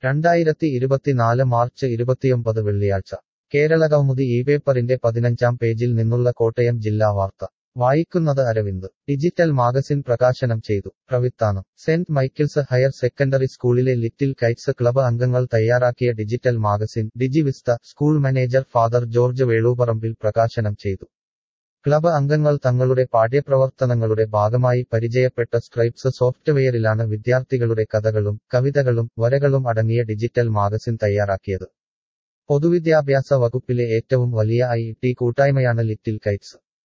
രണ്ടായിരത്തി ഇരുപത്തിനാല് മാർച്ച് ഇരുപത്തിയൊമ്പത് വെള്ളിയാഴ്ച കേരളകൗമുദി ഈ പേപ്പറിന്റെ പതിനഞ്ചാം പേജിൽ നിന്നുള്ള കോട്ടയം ജില്ലാ വാർത്ത വായിക്കുന്നത് അരവിന്ദ് ഡിജിറ്റൽ മാഗസിൻ പ്രകാശനം ചെയ്തു Pravithanam saint Michael's higher secondary സ്കൂളിലെ ലിറ്റിൽ കൈറ്റ്സ് ക്ലബ് അംഗങ്ങൾ തയ്യാറാക്കിയ digital magazine Digivista school manager father George Veloorparambil പ്രകാശനം ചെയ്തു ക്ലബ് അംഗങ്ങൾ തങ്ങളുടെ പാഠ്യപ്രവർത്തനങ്ങളുടെ ഭാഗമായി പരിചയപ്പെട്ട സ്ക്രൈബ്സ് സോഫ്റ്റ്വെയറിലാണ് വിദ്യാർത്ഥികളുടെ കഥകളും കവിതകളും വരകളും അടങ്ങിയ ഡിജിറ്റൽ മാഗസിൻ തയ്യാറാക്കിയത് പൊതുവിദ്യാഭ്യാസ വകുപ്പിലെ ഏറ്റവും വലിയ ഐ ടി കൂട്ടായ്മയാണ് ലിറ്റിൽ കൈറ്റ്സ്